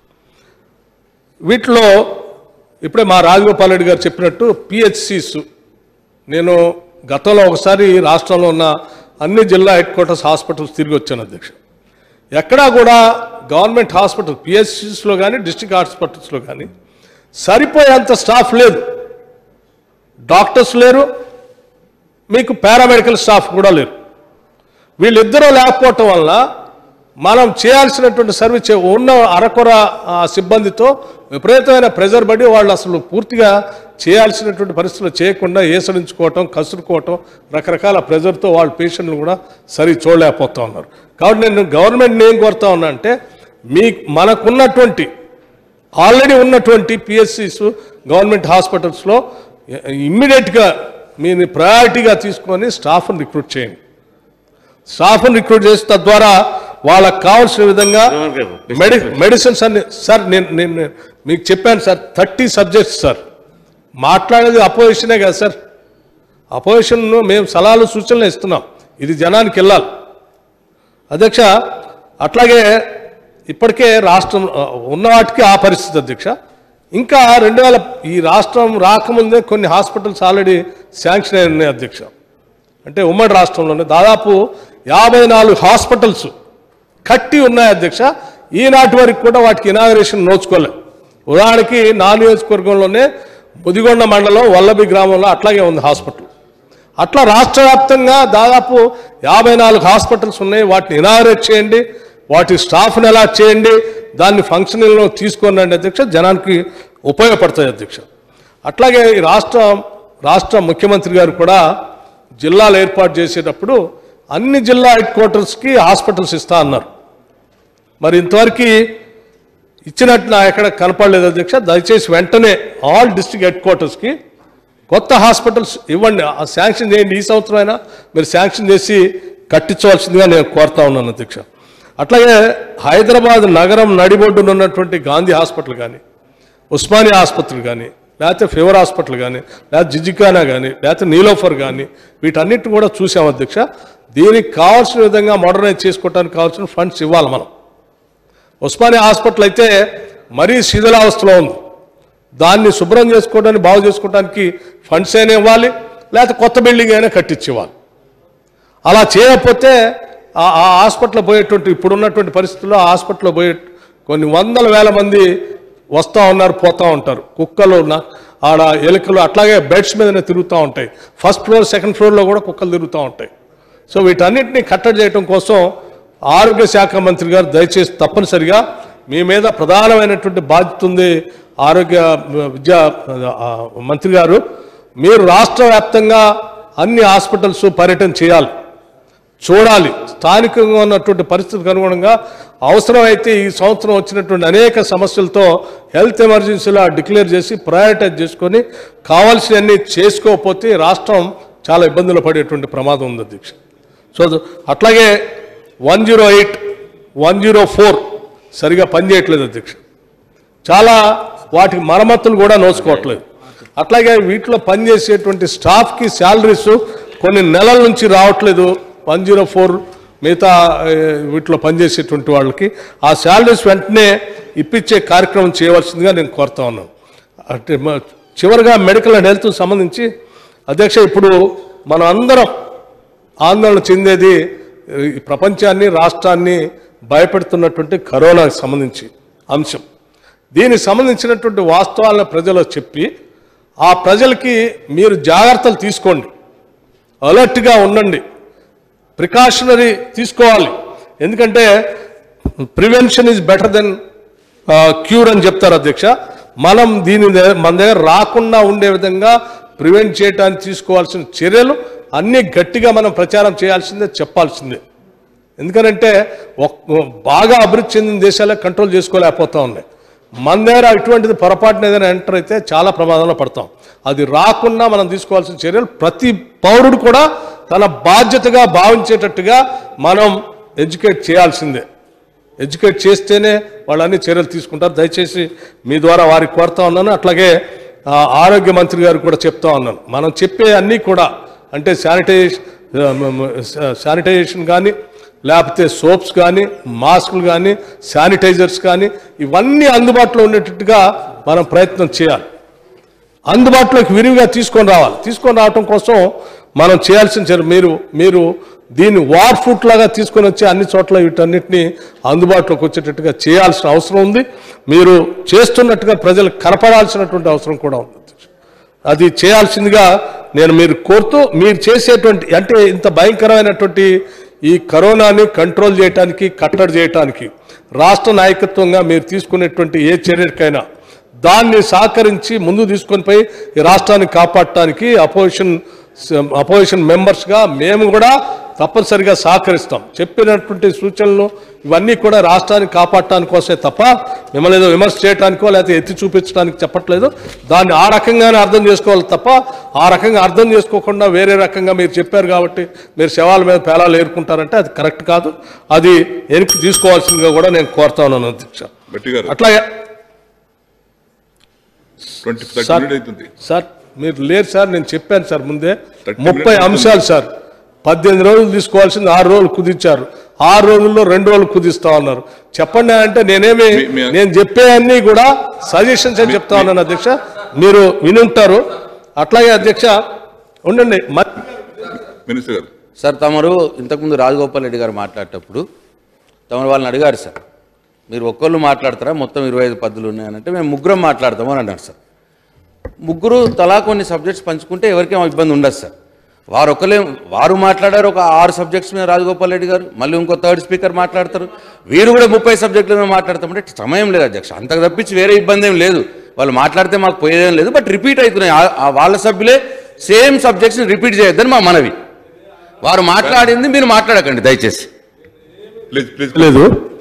వీటిలో ఇప్పుడే మా రాజగోపాల్ రెడ్డి గారు చెప్పినట్టు పిహెచ్సిస్ నేను గతంలో ఒకసారి రాష్ట్రంలో ఉన్న అన్ని జిల్లా హెడ్ క్వార్టర్స్ హాస్పిటల్స్ తిరిగి వచ్చాను అధ్యక్ష ఎక్కడా కూడా గవర్నమెంట్ హాస్పిటల్ పిహెచ్సిస్లో కానీ డిస్ట్రిక్ట్ హాస్పిటల్స్లో కానీ సరిపోయేంత స్టాఫ్ లేదు డాక్టర్స్ లేరు మీకు పారామెడికల్ స్టాఫ్ కూడా లేరు వీళ్ళిద్దరూ లేకపోవటం వల్ల మనం చేయాల్సినటువంటి సర్వీస్ చే- ఉన్న అరకొర ఆ, సిబ్బందితో విపరీతమైన ప్రెజర్ పడి వాళ్ళు అసలు పూర్తిగా చేయాల్సినటువంటి పరిస్థితులు చేయకుండా ఏసడించుకోవటం కసురుకోవటం రకరకాల ప్రెజర్తో వాళ్ళ పేషెంట్లు కూడా సరి చూడలేకపోతా ఉన్నారు కాబట్టి నేను గవర్నమెంట్ని ఏం కోరుతా ఉన్నా అంటే మీ మనకున్నటువంటి ఆల్రెడీ ఉన్నటువంటి పిఎస్సిస్ గవర్నమెంట్ హాస్పిటల్స్లో ఇమ్మీడియట్గా మీరు ప్రయారిటీగా తీసుకొని స్టాఫ్ని రిక్రూట్ చేయండి స్టాఫ్ని రిక్రూట్ చేసి తద్వారా వాళ్ళకి కావాల్సిన విధంగా మెడి మెడిసిన్స్ అన్ని సార్ నేను నేను నేను మీకు చెప్పాను సార్ థర్టీ సబ్జెక్ట్స్ సార్ మాట్లాడేది అపోజిషనే కదా సార్ అపోజిషన్ మేము సలహాలు సూచనలు ఇస్తున్నాం ఇది జనానికి వెళ్ళాలి అధ్యక్ష అట్లాగే ఇప్పటికే రాష్ట్రం ఆ, ఉన్న వాటికి ఆ పరిస్థితి అధ్యక్ష ఇంకా రెండు వేల ఈ రాష్ట్రం రాకముందే కొన్ని హాస్పిటల్స్ ఆల్రెడీ శాంక్షన్ అయి ఉన్నాయి అధ్యక్ష అంటే ఉమ్మడి రాష్ట్రంలోనే దాదాపు యాభై నాలుగు హాస్పిటల్స్ కట్టి ఉన్నాయి అధ్యక్ష ఈనాటి వరకు కూడా వాటికి ఇనాగరేషన్ నోచుకోలేదు ఉదాహరణకి నా నియోజకవర్గంలోనే ముదిగొండ మండలం వల్లభి గ్రామంలో అట్లాగే ఉంది హాస్పిటల్ అట్లా రాష్ట్ర వ్యాప్తంగా దాదాపు యాభై నాలుగు హాస్పిటల్స్ ఉన్నాయి వాటిని ఇనాగరేట్ చేయండి వాటి స్టాఫ్ని ఎలా చేయండి దాన్ని ఫంక్షనింగ్లో తీసుకొని రండి అధ్యక్ష జనానికి ఉపయోగపడతాయి అధ్యక్ష అట్లాగే ఈ రాష్ట్ర రాష్ట్ర ముఖ్యమంత్రి గారు కూడా జిల్లాలు ఏర్పాటు చేసేటప్పుడు అన్ని జిల్లా హెడ్ క్వార్టర్స్కి హాస్పిటల్స్ ఇస్తా అన్నారు మరి ఇంతవరకు ఇచ్చినట్టు నా ఎక్కడ కనపడలేదు అధ్యక్ష దయచేసి వెంటనే ఆల్ డిస్ట్రిక్ట్ హెడ్ క్వార్టర్స్కి కొత్త హాస్పిటల్స్ ఇవ్వండి ఆ శాంక్షన్ చేయండి ఈ సంవత్సరం అయినా మీరు శాంక్షన్ చేసి కట్టించవలసిందిగా నేను కోరుతా ఉన్నాను అధ్యక్ష అట్లాగే హైదరాబాద్ నగరం నడిబొడ్డున ఉన్నటువంటి గాంధీ హాస్పిటల్ కానీ ఉస్మానియా ఆసుపత్రి కానీ లేకపోతే ఫీవర్ హాస్పిటల్ కానీ లేకపోతే జిజికానా కానీ లేకపోతే నీలోఫర్ కానీ వీటన్నిటిని కూడా చూసాం అధ్యక్ష దీనికి కావాల్సిన విధంగా మోడర్నైజ్ చేసుకోవడానికి కావాల్సిన ఫండ్స్ ఇవ్వాలి మనం ఉస్మానియా హాస్పిటల్ అయితే మరీ శిథిలావస్థలో ఉంది దాన్ని శుభ్రం చేసుకోవడానికి బాగు చేసుకోవడానికి ఫండ్స్ అయినా ఇవ్వాలి లేకపోతే కొత్త బిల్డింగ్ అయినా కట్టించి ఇవ్వాలి అలా చేయకపోతే ఆ ఆ హాస్పిటల్ పోయేటువంటి ఇప్పుడున్నటువంటి పరిస్థితుల్లో ఆ హాస్పిటల్లో పోయే కొన్ని వందల వేల మంది వస్తూ ఉన్నారు పోతూ ఉంటారు కుక్కలు నా- ఆడ ఎలుకలు అట్లాగే బెడ్స్ మీదనే తిరుగుతూ ఉంటాయి ఫస్ట్ ఫ్లోర్ సెకండ్ ఫ్లోర్లో కూడా కుక్కలు తిరుగుతూ ఉంటాయి సో వీటన్నిటిని కట్టడి చేయడం కోసం ఆరోగ్య శాఖ మంత్రి గారు దయచేసి తప్పనిసరిగా మీ మీద ప్రధానమైనటువంటి బాధ్యత ఉంది ఆరోగ్య విద్యా ఆ, మంత్రి గారు మీరు రాష్ట్ర వ్యాప్తంగా అన్ని హాస్పిటల్స్ పర్యటన చేయాలి చూడాలి స్థానికంగా ఉన్నటువంటి పరిస్థితికి అనుగుణంగా అవసరమైతే ఈ సంవత్సరం వచ్చినటువంటి అనేక సమస్యలతో హెల్త్ ఎమర్జెన్సీలా డిక్లేర్ చేసి ప్రయారిటైజ్ చేసుకొని కావాల్సినవన్నీ చేసుకోకపోతే రాష్ట్రం చాలా ఇబ్బందులు పడేటువంటి ప్రమాదం ఉంది అధ్యక్ష సో అట్లాగే one zero eight one zero four సరిగా పనిచేయట్లేదు అధ్యక్ష చాలా వాటికి మరమ్మతులు కూడా నోచుకోవట్లేదు అట్లాగే వీటిలో పనిచేసేటువంటి స్టాఫ్కి శాలరీస్ కొన్ని నెలల నుంచి రావట్లేదు వన్ జీరో ఫోర్ మిగతా ఏ, వీటిలో పనిచేసేటువంటి వాళ్ళకి ఆ శాలరీస్ వెంటనే ఇప్పించే కార్యక్రమం చేయవలసిందిగా నేను కోరుతా ఉన్నాను అంటే మ- చివరిగా మెడికల్ అండ్ హెల్త్ సంబంధించి అధ్యక్ష ఇప్పుడు మనం అందరం ఆందోళన చెందేది ఈ ప్రపంచాన్ని రాష్ట్రాన్ని భయపెడుతున్నటువంటి కరోనాకి సంబంధించి అంశం దీనికి సంబంధించినటువంటి వాస్తవాలను ప్రజలకు చెప్పి ఆ ప్రజలకి మీరు జాగ్రత్తలు తీసుకోండి అలర్ట్గా ఉండండి ప్రికాషనరీ తీసుకోవాలి ఎందుకంటే prevention is better than cure అని చెప్తారు అధ్యక్ష మనం దీని ద- మన దగ్గర రాకుండా ఉండే విధంగా ప్రివెంట్ చేయడానికి తీసుకోవాల్సిన చర్యలు అన్నీ గట్టిగా మనం ప్రచారం చేయాల్సిందే చెప్పాల్సిందే ఎందుకనంటే ఒక్- బాగా అభివృద్ధి చెందిన దేశాలే కంట్రోల్ చేసుకోలేకపోతా ఉన్నాయి మన దగ్గర ఇటువంటిది పొరపాటున ఏదైనా ఎంటర్ అయితే చాలా ప్రమాదంలో పడతాం అది రాకుండా మనం తీసుకోవాల్సిన చర్యలు ప్రతి పౌరుడు కూడా తన బాధ్యతగా భావించేటట్టుగా మనం ఎడ్యుకేట్ చేయాల్సిందే ఎడ్యుకేట్ చేస్తేనే వాళ్ళు అన్ని చర్యలు తీసుకుంటారు దయచేసి మీ ద్వారా వారికి కోరుతా ఉన్నాను అట్లాగే ఆ, ఆరోగ్య మంత్రి గారు కూడా చెప్తా ఉన్నాను మనం చెప్పే అన్నీ కూడా అంటే శానిటైజేషన్ శానిటైజేషన్ కానీ లేకపోతే సోప్స్ కానీ మాస్కులు కానీ శానిటైజర్స్ కానీ ఇవన్నీ అందుబాటులో ఉండేటట్టుగా మనం ప్రయత్నం చేయాలి అందుబాటులోకి విరివిగా తీసుకొని రావాలి తీసుకొని రావటం కోసం మనం చేయాల్సిన చర్య మీరు మీరు దీన్ని వార్ ఫుట్ లాగా తీసుకొని వచ్చి అన్ని చోట్ల వీటన్నిటిని అందుబాటులోకి వచ్చేటట్టుగా చేయాల్సిన అవసరం ఉంది మీరు చేస్తున్నట్టుగా ప్రజలకు కనపడాల్సినటువంటి అవసరం కూడా ఉంది అది చేయాల్సిందిగా నేను మీరు కోరుతూ మీరు చేసేటువంటి అంటే ఇంత భయంకరమైనటువంటి ఈ కరోనాని కంట్రోల్ చేయడానికి కట్టడి చేయడానికి రాష్ట్ర నాయకత్వంగా మీరు తీసుకునేటువంటి ఏ చర్యకైనా దాన్ని సహకరించి ముందు తీసుకొని పోయి ఈ రాష్ట్రాన్ని కాపాడటానికి అపోజిషన్ అపోజిషన్ మెంబర్స్గా మేము కూడా తప్పనిసరిగా సహకరిస్తాం చెప్పినటువంటి సూచనలు ఇవన్నీ కూడా రాష్ట్రాన్ని కాపాడటానికి కోసమే తప్ప మిమ్మల్ని ఏదో విమర్శ చేయడానికో లేకపోతే ఎత్తి చూపించడానికి చెప్పట్లేదు దాన్ని ఆ రకంగానే అర్థం చేసుకోవాలి తప్ప ఆ రకంగా అర్థం చేసుకోకుండా వేరే రకంగా మీరు చెప్పారు కాబట్టి మీరు శవాల మీద పేలాలు ఏరుకుంటారంటే అది కరెక్ట్ కాదు అది వెనక్కి తీసుకోవాల్సిందిగా కూడా నేను కోరుతా ఉన్నాను అధ్యక్ష భట్టి గారు అట్లాగే ట్వంటీ థర్టీ సార్ మినిట్ అవుతుంది సార్ మీరు లేరు సార్ నేను చెప్పాను సార్ ముందే 30 ముప్పై minutes అంశాలు సార్ పద్దెనిమిది రోజులు తీసుకోవాల్సింది ఆరు రోజులు కుదించారు ఆరు రోజుల్లో రెండు రోజులు కుదిస్తా ఉన్నారు చెప్పండి అంటే నేనేమి మీ- మీ- నేను చెప్పే అన్ని కూడా సజెషన్స్ అని చెప్తా ఉన్నాను అధ్యక్ష మీరు వినుంటారు అట్లాగే అధ్యక్ష ఉండండి మ- మినిస్టర్ గారు సార్ తమరు ఇంతకుముందు రాజగోపాల్ రెడ్డి గారు మాట్లాడేటప్పుడు తమరు వాళ్ళని అడిగారు సార్ మీరు ఒక్కళ్ళు మాట్లాడతారా మొత్తం ఇరవై ఐదు పద్ధతులు ఉన్నాయనంటే మేము ముగ్గురం మాట్లాడతాము అని అన్నారు సార్ ముగ్గురు తలా కొన్ని సబ్జెక్ట్స్ పంచుకుంటే ఎవరికేం ఇబ్బంది ఉండదు సార్ వారు ఒకలే వారు మాట్లాడారు ఒక ఆరు సబ్జెక్ట్స్ మీద రాజగోపాల్ రెడ్డి గారు మళ్ళీ ఇంకో థర్డ్ స్పీకర్ మాట్లాడతారు వీరు కూడా ముప్పై సబ్జెక్టుల మీద మాట్లాడతామంటే సమయం లేదు అధ్యక్ష అంతకు తప్పించి వేరే ఇబ్బంది ఏం లేదు వాళ్ళు మాట్లాడితే మాకు పోయేదేం లేదు బట్ రిపీట్ అవుతున్నాయి ఆ- ఆ వాళ్ళ సభ్యులే సేమ్ సబ్జెక్ట్స్ని రిపీట్ చేయొద్దని మా మనవి వారు మాట్లాడింది మీరు మాట్లాడకండి దయచేసి ప్లీజ్ ప్లీజ్ లేదు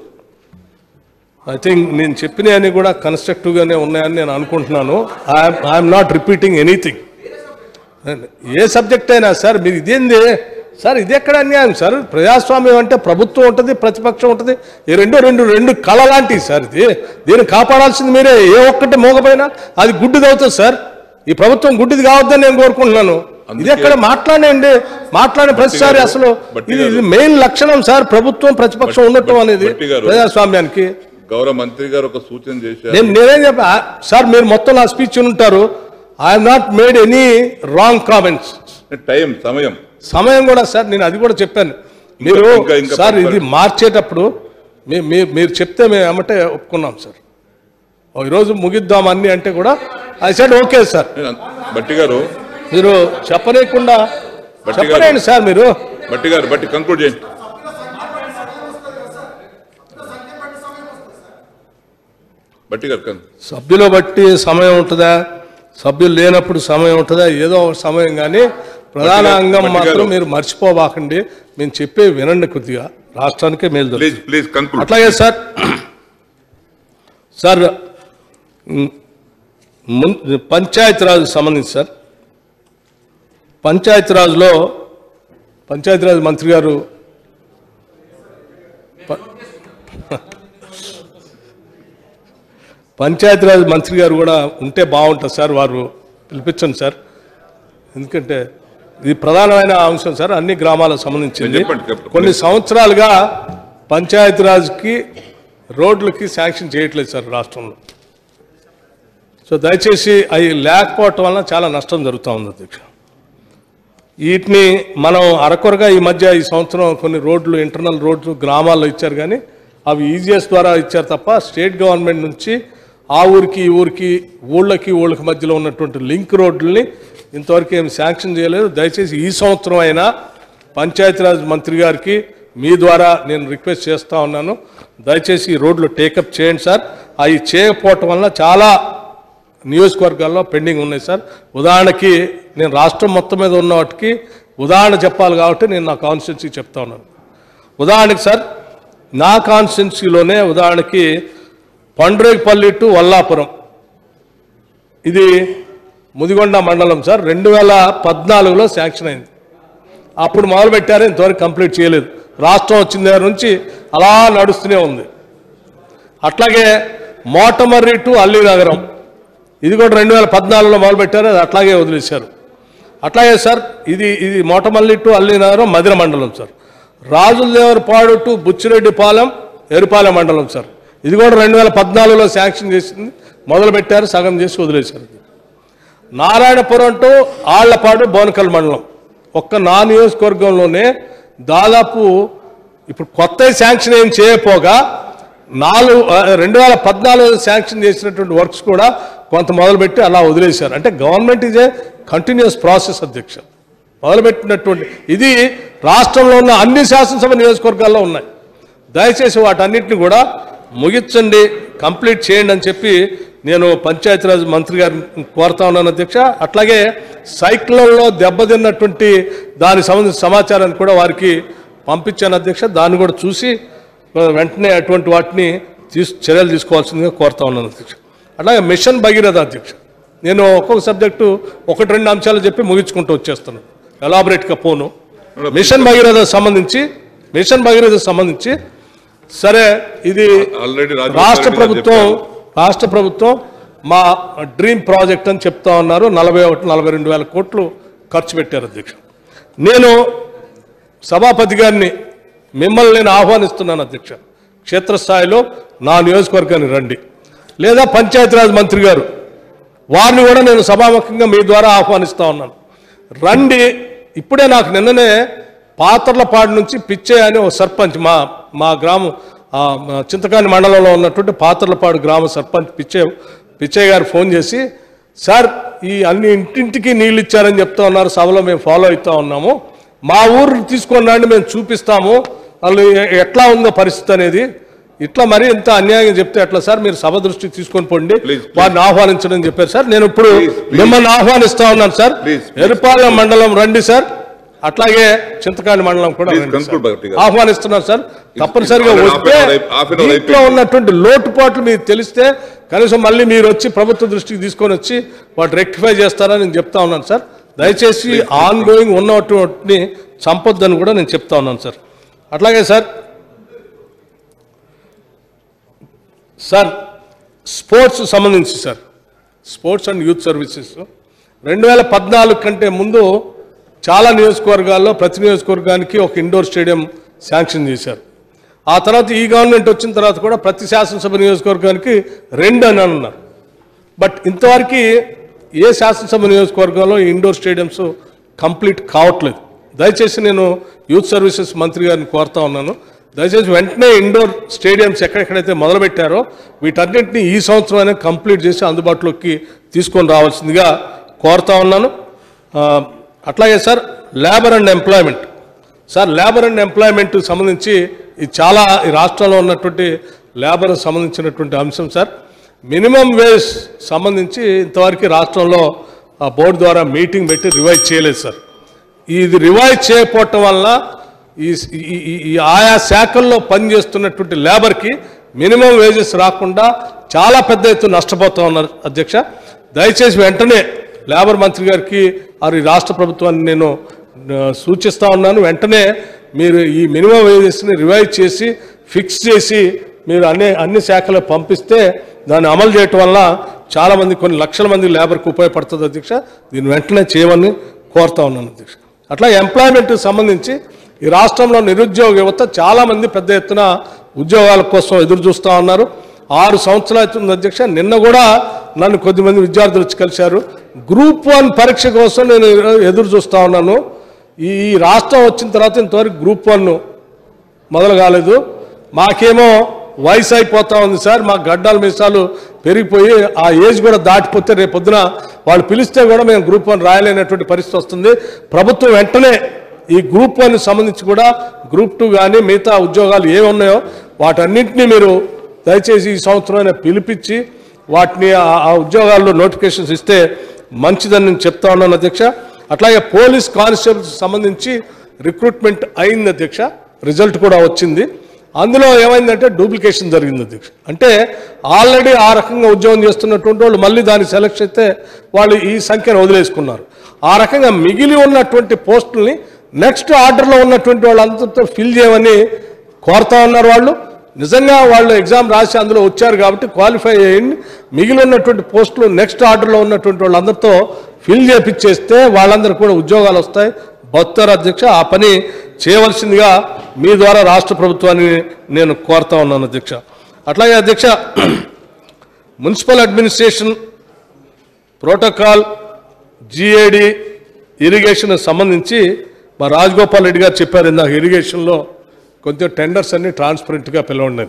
ఐ థింక్ నేను చెప్పినవన్నీ కూడా కన్స్ట్రక్టివ్గానే ఉన్నాయని నేను అనుకుంటున్నాను ఐఎమ్ నాట్ రిపీటింగ్ ఎనీథింగ్ ఏ సబ్జెక్ట్ అయినా సార్ మీరు ఇదేంది సార్ ఇది ఎక్కడ అన్యాయం సార్ ప్రజాస్వామ్యం అంటే ప్రభుత్వం ఉంటుంది ప్రతిపక్షం ఉంటుంది ఈ రెండు రెండు రెండు కళ లాంటివి సార్ ఇది దీన్ని కాపాడాల్సింది మీరే ఏ ఒక్కటి మోగపోయినా అది గుడ్డిది అవుతుంది సార్ ఈ ప్రభుత్వం గుడ్డిది కావద్దని నేను కోరుకుంటున్నాను ఇది ఎక్కడ మాట్లాడండి మాట్లాడే ప్రతిసారి అసలు బట్టి ఇది గారు. ఇది మెయిన్ లక్షణం సార్ ప్రభుత్వం ప్రతిపక్షం బట్టి- ఉండటం అనేది బట్టి గారు. ప్రజాస్వామ్యానికి గౌరవ మంత్రి గారు ఒక సూచన చేశారు నేను నేనేం చెప్పా సార్ మీరు మొత్తం నా స్పీచ్ ఉంటారు I'm not made any wrong comments time సమయం సమయం కూడా సార్ నేను అది కూడా చెప్పాను మీరు ఇంకా- ఇంకా సార్ ఇది పర్వాలేదు. మార్చేటప్పుడు మీ- మీ- మీరు చెప్తే మేము ఏమంటే ఒప్పుకున్నాం సార్ ఓ, ఈరోజు ముగిద్దాం అన్ని అంటే కూడా ఐ సెడ్ ఓకే సార్ నేను అన్- బట్టి గారు మీరు చెప్పలేకుండా బట్టి గారు. చెప్పలేండి సార్ మీరు బట్టి గారు బట్టి కంక్లూడ్ చేయండి బట్టి గారు కన్- సభ్యులు బట్టి సమయం ఉంటుందా సభ్యులు లేనప్పుడు సమయం ఉంటుందా ఏదో ఒక సమయం కానీ ప్రధాన బట్టి గారు- అంగం బట్టి మాత్రం గారు. మీరు మర్చిపోబాకండి మేము చెప్పే వినండి కొద్దిగా రాష్ట్రానికే మేలు జరుగుతుంది. ప్లీజ్ ప్లీజ్ కంక్లూడ్ అట్లాగే సార్ సార్ ఉమ్, మున్- పంచాయతీరాజ్ సంబంధించి సార్ పంచాయతీరాజ్లో పంచాయతీరాజ్ మంత్రి గారు ప- పంచాయతీరాజ్ మంత్రి గారు కూడా ఉంటే బాగుంటుంది సార్ వారు పిలిపించండి సార్ ఎందుకంటే ఇది ప్రధానమైన అంశం సార్ అన్ని గ్రామాలకు సంబంధించింది చెప్పండి, చెప్పండి. కొన్ని సంవత్సరాలుగా పంచాయతీరాజ్కి రోడ్లకి శాంక్షన్ చేయట్లేదు సార్ రాష్ట్రంలో సో దయచేసి అవి లేకపోవటం వలన చాలా నష్టం జరుగుతూ ఉంది అధ్యక్ష వీటిని మనం అరకొరగా ఈ మధ్య ఈ సంవత్సరం కొన్ని రోడ్లు ఇంటర్నల్ రోడ్లు గ్రామాల్లో ఇచ్చారు కానీ అవి ఈజీఎస్ ద్వారా ఇచ్చారు తప్ప స్టేట్ గవర్నమెంట్ నుంచి ఆ ఊరికి ఈ ఊరికి ఊళ్ళకి ఊళ్ళకి మధ్యలో ఉన్నటువంటి లింక్ రోడ్లని ఇంతవరకు ఏమి శాంక్షన్ చేయలేదు దయచేసి ఈ సంవత్సరం అయినా పంచాయతీరాజ్ మంత్రి గారికి మీ ద్వారా నేను రిక్వెస్ట్ చేస్తా ఉన్నాను దయచేసి ఈ రోడ్లు టేకప్ చేయండి సార్ అవి చేయకపోవటం వలన చాలా నియోజకవర్గాల్లో పెండింగ్ ఉన్నాయి సార్ ఉదాహరణకి నేను రాష్ట్రం మొత్తం మీద ఉన్న వాటికి ఉదాహరణ చెప్పాలి కాబట్టి నేను నా కాన్స్టిట్యున్సీ చెప్తా ఉన్నాను ఉదాహరణకి సార్ నా కాన్స్టిట్యున్సీలోనే ఉదాహరణకి పండ్రేపల్లి టు వల్లాపురం ఇది ముదిగొండ మండలం సార్ రెండు వేల పద్నాలుగులో శాంక్షన్ అయింది అప్పుడు మొదలు పెట్టారు ఇంతవరకు కంప్లీట్ చేయలేదు రాష్ట్రం వచ్చిన దగ్గర నుంచి అలా నడుస్తూనే ఉంది అట్లాగే మోటమర్రి టు అల్లినగరం ఇది కూడా రెండు వేల పద్నాలుగులో మొదలుపెట్టారు అది అట్లాగే వదిలేశారు అట్లాగే సార్ ఇది ఇది మోటమల్లి టు అల్లినగరం మదిర మండలం సార్ రాజులదేవరపాడు టు బుచ్చిరెడ్డిపాలెం ఎరుపాలెం మండలం సార్ ఇది కూడా రెండు వేల పద్నాలుగులో శాంక్షన్ చేసింది మొదలుపెట్టారు సగం చేసి వదిలేశారు నారాయణపురం టు ఆళ్లపాడు బోనకల్ మండలం ఒక్క నా నియోజకవర్గంలోనే దాదాపు ఇప్పుడు కొత్త శాంక్షన్ ఏం చేయకపోగా నాలుగు ఆ, రెండు వేల పద్నాలుగు శాంక్షన్ చేసినటువంటి వర్క్స్ కూడా కొంత మొదలుపెట్టి అలా వదిలేశారు అంటే government is a continuous process అధ్యక్ష మొదలుపెట్టినటువంటి ఇది రాష్ట్రంలో ఉన్న అన్ని శాసనసభ నియోజకవర్గాల్లో ఉన్నాయి దయచేసి వాటన్నిటిని కూడా ముగించండి కంప్లీట్ చేయండి అని చెప్పి నేను పంచాయతీరాజ్ మంత్రి గారిని కోరుతా ఉన్నాను అధ్యక్ష అట్లాగే సైక్లోన్లో దెబ్బతిన్నటువంటి దానికి సంబంధించిన సమాచారాన్ని కూడా వారికి పంపించాను అధ్యక్ష దాన్ని కూడా చూసి ఆ, వెంటనే అటువంటి వాటిని తీసు చర్యలు తీసుకోవాల్సిందిగా కోరుతా ఉన్నాను అధ్యక్ష అట్లాగే మిషన్ భగీరథ అధ్యక్ష నేను ఒక్కొక్క సబ్జెక్టు ఒకటి రెండు అంశాలు చెప్పి ముగించుకుంటూ వచ్చేస్తాను ఎలాబరేట్గా పోను మిషన్ భగీరథ సంబంధించి మిషన్ భగీరథ సంబంధించి సరే ఇది ఆల్రెడీ రాష్ట్ర ప్రభుత్వం రాష్ట్ర ప్రభుత్వం మా డ్రీమ్ ప్రాజెక్ట్ అని చెప్తా ఉన్నారు నలభై ఒకటి నలభై రెండు వేల కోట్లు ఖర్చు పెట్టారు అధ్యక్ష నేను సభాపతి గారిని మిమ్మల్ని నేను ఆహ్వానిస్తున్నాను అధ్యక్ష క్షేత్రస్థాయిలో నా నియోజకవర్గానికి రండి లేదా పంచాయతీరాజ్ మంత్రి గారు వారిని కూడా నేను సభాముఖంగా మీ ద్వారా ఆహ్వానిస్తా ఉన్నాను రండి ఇప్పుడే నాకు నిన్ననే పాత్రలపాడు నుంచి పిచ్చే అని ఒక సర్పంచ్ మా మా గ్రామం ఆ, మా చింతకాని మండలంలో ఉన్నటువంటి పాత్రలపాడు గ్రామ సర్పంచ్ పిచ్చే పిచ్చయ్య గారు ఫోన్ చేసి సార్ ఈ అన్ని ఇంటింటికి నీళ్ళు ఇచ్చారని చెప్తా ఉన్నారు సభలో మేము ఫాలో అవుతా ఉన్నాము మా ఊరు తీసుకొని రండి మేము చూపిస్తాము వాళ్ళు ఎ- ఎట్లా ఉందో పరిస్థితి అనేది ఇట్లా మరి ఇంత అన్యాయం చెప్తే ఎట్లా సార్ మీరు సభ దృష్టికి తీసుకొని పోండి Please, please. వారిని ఆహ్వానించడం చెప్పారు సార్ నేను ఇప్పుడు Please, please. మిమ్మల్ని ఆహ్వానిస్తా ఉన్నాను సార్ Please, please. ఎరుపాలెం మండలం రండి సార్ అట్లాగే చింతకాని మండలం కూడా Please రండి conclude, సార్. Bhakti గారు. ఆహ్వానిస్తున్నారు సార్ తప్పనిసరిగా half an వస్తే hour అయి- half an hour దీంట్లో అయిపోయింది. ఉన్నటువంటి లోటుపాట్లు మీకు తెలిస్తే కనీసం మళ్ళీ మీరు వచ్చి ప్రభుత్వ దృష్టికి తీసుకొని వచ్చి వాటి రెక్టిఫై చేస్తారని నేను చెప్తా ఉన్నాను సార్ దయచేసి ఆన్ గోయింగ్ ఉన్నటువంటి సంపొద్దని కూడా నేను చెప్తా ఉన్నాను సార్ అట్లాగే సార్ సార్ స్పోర్ట్స్ సంబంధించి sir sports and youth services రెండు వేల పద్నాలుగు కంటే ముందు చాలా నియోజకవర్గాల్లో ప్రతి నియోజకవర్గానికి ఒక ఇండోర్ స్టేడియం శాంక్షన్ చేశారు ఆ తర్వాత ఈ గవర్నమెంట్ వచ్చిన తర్వాత కూడా ప్రతి శాసనసభ నియోజకవర్గానికి రెండు అని అన్నారు బట్ ఇంతవరకు ఏ శాసనసభ నియోజకవర్గంలో ఈ ఇండోర్ స్టేడియంస్ కంప్లీట్ కావట్లేదు దయచేసి నేను యూత్ సర్వీసెస్ మంత్రి గారిని కోరుతా ఉన్నాను దయచేసి వెంటనే ఇండోర్ స్టేడియంస్ ఎక్కడెక్కడైతే మొదలుపెట్టారో వీటన్నింటినీ ఈ సంవత్సరమైనా కంప్లీట్ చేసి అందుబాటులోకి తీసుకొని రావాల్సిందిగా కోరుతా ఉన్నాను ఆ, అట్లాగే sir labour and employment sir labour and employment సంబంధించి ఇది చాలా ఈ రాష్ట్రంలో ఉన్నటువంటి లేబర్ సంబంధించినటువంటి అంశం సార్ మినిమం వేజ్ సంబంధించి ఇంతవరకు రాష్ట్రంలో ఆ బోర్డు ద్వారా మీటింగ్ పెట్టి రివైజ్ చేయలేదు సార్ ఇది రివైజ్ చేయకపోవటం వల్ల ఈ ఈ- ఈ- ఈ ఆయా శాఖల్లో పనిచేస్తున్నటువంటి లేబర్కి మినిమం వేజెస్ రాకుండా చాలా పెద్ద ఎత్తున నష్టపోతా ఉన్నారు అధ్యక్ష దయచేసి వెంటనే లేబర్ మంత్రి గారికి వారి రాష్ట్ర ప్రభుత్వాన్ని నేను ఆ, సూచిస్తా ఉన్నాను వెంటనే మీరు ఈ మినిమం వేజెస్ని రివైజ్ చేసి ఫిక్స్ చేసి మీరు అన్ని అన్ని శాఖలకు పంపిస్తే దాన్ని అమలు చేయటం వల్ల చాలా మంది కొన్ని లక్షల మంది లేబర్కి ఉపయోగపడుతుంది అధ్యక్ష దీన్ని వెంటనే చేయమని కోరుతా ఉన్నాను అధ్యక్ష అట్లా ఎంప్లాయ్మెంట్కి సంబంధించి ఈ రాష్ట్రంలో నిరుద్యోగ యువత చాలా మంది పెద్ద ఎత్తున ఉద్యోగాల కోసం ఎదురు చూస్తూ ఉన్నారు ఆరు సంవత్సరాలు అవుతుంది అధ్యక్ష నిన్న కూడా నన్ను కొద్దిమంది విద్యార్థులు వచ్చి కలిశారు గ్రూప్ వన్ పరీక్ష కోసం నేను ఎదురు చూస్తూ ఉన్నాను ఈ ఈ రాష్ట్రం వచ్చిన తర్వాత ఇంతవరకు గ్రూప్ వన్ మొదలు కాలేదు మాకేమో వయసు అయిపోతా ఉంది సార్ మా గడ్డాలు మీసాలు పెరిగిపోయి ఆ ఏజ్ కూడా దాటిపోతే రేపు పొద్దున వాళ్ళు పిలిస్తే కూడా మేము గ్రూప్ వన్ రాయలేనటువంటి పరిస్థితి వస్తుంది ప్రభుత్వం వెంటనే ఈ గ్రూప్ వన్ సంబంధించి కూడా గ్రూప్ టూ కానీ మిగతా ఉద్యోగాలు ఏమి ఉన్నాయో వాటన్నింటినీ మీరు దయచేసి ఈ సంవత్సరం పిలిపించి వాటిని ఆ- ఆ ఉద్యోగాల్లో నోటిఫికేషన్స్ ఇస్తే మంచిదని నేను చెప్తా ఉన్నాను అధ్యక్ష అట్లాగే పోలీస్ కానిస్టేబుల్స్ సంబంధించి రిక్రూట్మెంట్ అయింది అధ్యక్ష రిజల్ట్ కూడా వచ్చింది అందులో ఏమైందంటే డూప్లికేషన్ జరిగింది అధ్యక్ష అంటే ఆల్రెడీ ఆ రకంగా ఉద్యోగం చేస్తున్నటువంటి వాళ్ళు మళ్ళీ దాన్ని సెలెక్ట్ అయితే వాళ్ళు ఈ సంఖ్యను వదిలేసుకున్నారు ఆ రకంగా మిగిలి ఉన్నటువంటి పోస్టుల్ని నెక్స్ట్ ఆర్డర్లో ఉన్నటువంటి వాళ్ళందరితో ఫిల్ చేయమని కోరుతా ఉన్నారు వాళ్ళు నిజంగా వాళ్ళు ఎగ్జామ్ రాసి అందులో వచ్చారు కాబట్టి క్వాలిఫై అయ్యింది మిగిలి ఉన్నటువంటి పోస్టులు నెక్స్ట్ ఆర్డర్లో ఉన్నటువంటి వాళ్ళందరితో ఫిల్ చేపించేస్తే వాళ్ళందరూ కూడా ఉద్యోగాలు వస్తాయి బతుతారు అధ్యక్ష ఆ పని చేయవలసిందిగా మీ ద్వారా రాష్ట్ర ప్రభుత్వాన్ని నేను కోరుతా ఉన్నాను అధ్యక్ష అట్లాగే అధ్యక్ష municipal administration protocol GAD irrigation సంబంధించి మా రాజగోపాల్ రెడ్డి గారు చెప్పారు ఇందాక ఇరిగేషన్లో కొంచెం టెండర్స్ అన్ని ట్రాన్స్పరెంట్గా పిలవండి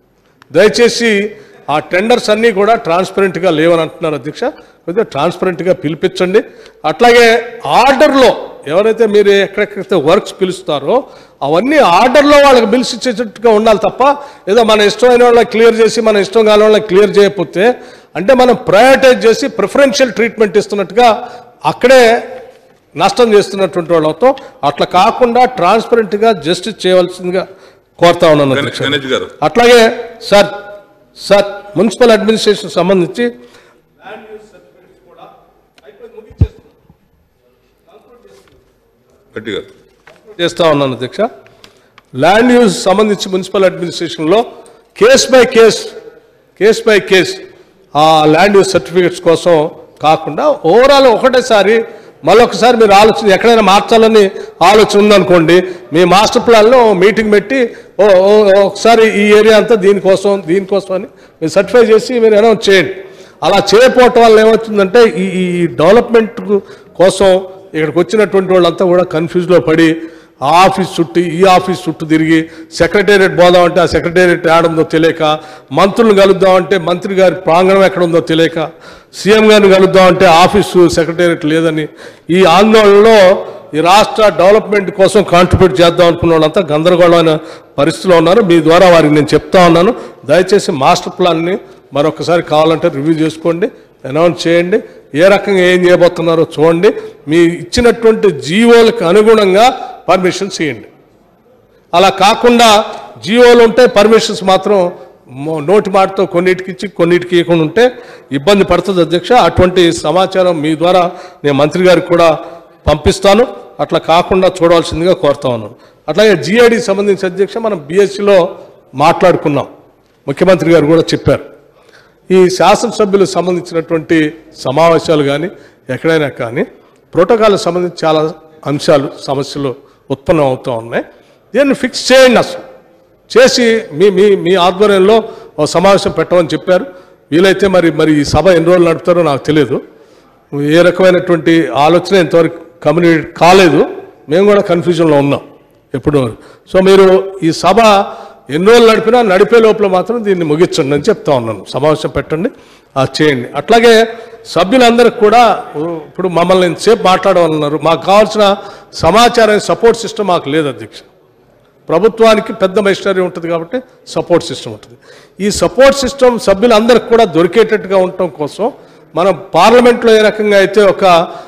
దయచేసి ఆ టెండర్స్ అన్నీ కూడా ట్రాన్స్పరెంట్గా లేవని అంటున్నారు అధ్యక్ష కొద్దిగా ట్రాన్స్పరెంట్గా పిలిపించండి అట్లాగే ఆర్డర్లో ఎవరైతే మీరు ఎక్కడెక్కడైతే వర్క్స్ పిలుస్తారో అవన్నీ ఆర్డర్లో వాళ్ళకి బిల్స్ ఇచ్చేటట్టుగా ఉండాలి తప్ప ఏదో మన ఇష్టమైన వాళ్ళకి క్లియర్ చేసి మన ఇష్టం కాని వాళ్ళకి క్లియర్ చేయకపోతే అంటే మనం ప్రయారిటైజ్ చేసి ప్రిఫరెన్షియల్ ట్రీట్మెంట్ ఇస్తున్నట్టుగా అక్కడే నష్టం చేస్తున్నటువంటి వాళ్ళతో అట్లా కాకుండా ట్రాన్స్పరెంట్గా జస్టిస్ చేయవలసిందిగా కోరుతా ఉన్నాను అధ్యక్ష. గణేష్ గారు అట్లాగే సార్ సార్ మున్సిపల్ అడ్మినిస్ట్రేషన్ సంబంధించి గట్టి గారు చేస్తా ఉన్నాను అధ్యక్ష ల్యాండ్ యూజ్ సంబంధించి మున్సిపల్ అడ్మినిస్ట్రేషన్లో case by case case by case ఆ ల్యాండ్ యూజ్ సర్టిఫికేట్స్ కోసం కాకుండా ఓవరాల్ ఒకటేసారి మళ్ళొకసారి మీరు ఆలోచన ఎక్కడైనా మార్చాలని ఆలోచన ఉందనుకోండి మీ మాస్టర్ ప్లాన్లో మీటింగ్ పెట్టి ఓ ఓ- ఓ ఒకసారి ఈ ఏరియా అంతా దీనికోసం దీనికోసం అని మీరు సర్టిఫై చేసి మీరు అనౌన్స్ చేయండి అలా చేయకపోవటం వల్ల ఏమవుతుందంటే ఈ ఈ డెవలప్మెంట్ కోసం ఇక్కడికి వచ్చినటువంటి వాళ్ళంతా కూడా కన్ఫ్యూజ్లో పడి ఆ ఆఫీస్ చుట్టూ ఈ ఆఫీస్ చుట్టూ తిరిగి సెక్రటేరియట్ పోదామంటే ఆ సెక్రటేరియట్ ఏడుందో తెలియక మంత్రులను కలుద్దామంటే మంత్రి గారి ప్రాంగణం ఎక్కడ ఉందో తెలియక సీఎం గారిని కలుద్దామంటే ఆఫీసు సెక్రటేరియట్ లేదని ఈ ఆందోళనలో ఈ రాష్ట్ర డెవలప్మెంట్ కోసం కాంట్రిబ్యూట్ చేద్దాం అనుకున్న వాళ్ళంతా గందరగోళమైన పరిస్థితిలో ఉన్నారు మీ ద్వారా వారికి నేను చెప్తా ఉన్నాను దయచేసి మాస్టర్ ప్లాన్ని మరొకసారి కావాలంటే రివ్యూ చేసుకోండి అనౌన్స్ చేయండి ఏ రకంగా ఏం చేయబోతున్నారో చూడండి మీ ఇచ్చినటువంటి జీవోలకు అనుగుణంగా పర్మిషన్స్ ఇవ్వండి అలా కాకుండా జియోలు ఉంటే పర్మిషన్స్ మాత్రం మో- నోటి మాటతో కొన్నిటికి ఇచ్చి కొన్నిటికి ఇవ్వకుండా ఉంటే ఇబ్బంది పడుతుంది అధ్యక్ష అటువంటి సమాచారం మీ ద్వారా నేను మంత్రి గారికి కూడా పంపిస్తాను అట్లా కాకుండా చూడవలసిందిగా కోరుతా ఉన్నాను అట్లాగే జిఐడికి సంబంధించి అధ్యక్ష మనం బీఎస్సీలో మాట్లాడుకున్నాం ముఖ్యమంత్రి గారు కూడా చెప్పారు ఈ శాసనసభ్యులకు సంబంధించినటువంటి సమావేశాలు కానీ ఎక్కడైనా కానీ ప్రోటోకాల్కి సంబంధించి చాలా అంశాలు సమస్యలు ఉత్పన్నం అవుతూ ఉన్నాయి దీన్ని ఫిక్స్ చేయండి అసలు చేసి మీ మీ మీ ఆధ్వర్యంలో ఓ సమావేశం పెట్టమని చెప్పారు వీలైతే మరి మరి ఈ సభ ఎన్ని రోజులు నడుపుతారో నాకు తెలియదు ఏ రకమైనటువంటి ఆలోచన ఇంతవరకు కమ్యూనికేట్ కాలేదు మేము కూడా కన్ఫ్యూజన్లో ఉన్నాం ఎప్పుడు సో మీరు ఈ సభ ఎన్ని రోజులు నడిపినా నడిపే లోపల మాత్రం దీన్ని ముగించండి అని చెప్తా ఉన్నాను సమావేశం పెట్టండి అది చేయండి అట్లాగే సభ్యులందరికీ కూడా ఇప్పుడు మమ్మల్ని ఇంతసేపు మాట్లాడమన్నారు మాకు కావాల్సిన సమాచారం సపోర్ట్ సిస్టమ్ మాకు లేదు అధ్యక్ష ప్రభుత్వానికి పెద్ద మెషినరీ ఉంటుంది కాబట్టి సపోర్ట్ సిస్టమ్ ఉంటుంది ఈ సపోర్ట్ సిస్టమ్ సభ్యులందరికీ కూడా దొరికేటట్టుగా ఉండటం కోసం మనం పార్లమెంట్లో ఏ రకంగా అయితే ఒక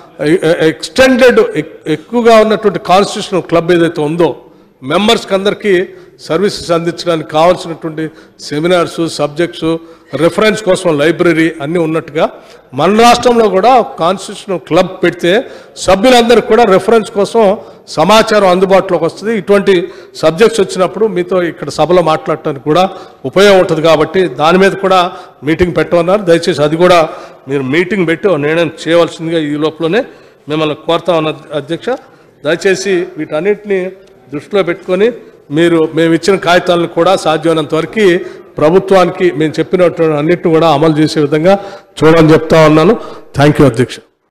ఎక్స్టెండెడ్ ఎక్కువగా ఉన్నటువంటి కాన్స్టిట్యూషన్ క్లబ్ ఏదైతే ఉందో మెంబర్స్కి అందరికీ సర్వీసెస్ అందించడానికి కావాల్సినటువంటి సెమినార్స్ సబ్జెక్ట్స్ రెఫరెన్స్ కోసం లైబ్రరీ అన్నీ ఉన్నట్టుగా మన రాష్ట్రంలో కూడా కాన్స్టిట్యూషన్ క్లబ్ పెడితే సభ్యులందరికీ కూడా రెఫరెన్స్ కోసం సమాచారం అందుబాటులోకి వస్తుంది ఇటువంటి సబ్జెక్ట్స్ వచ్చినప్పుడు మీతో ఇక్కడ సభలో మాట్లాడటానికి కూడా ఉపయోగం ఉంటుంది కాబట్టి దాని మీద కూడా మీటింగ్ పెట్టమన్నారు దయచేసి అది కూడా మీరు మీటింగ్ పెట్టి ఓ నిర్ణయం చేయవలసిందిగా ఈ లోపలనే మిమ్మల్ని కోరుతా ఉన్న అధ్యక్ష దయచేసి వీటన్నిటిని దృష్టిలో పెట్టుకొని మీరు మేము ఇచ్చిన కాగితాలను కూడా సాధ్యమైనంత వరకు ప్రభుత్వానికి మేము చెప్పినటువంటి అన్నిటిని కూడా అమలు చేసే విధంగా చూడని చెప్తా ఉన్నాను థ్యాంక్ యూ అధ్యక్ష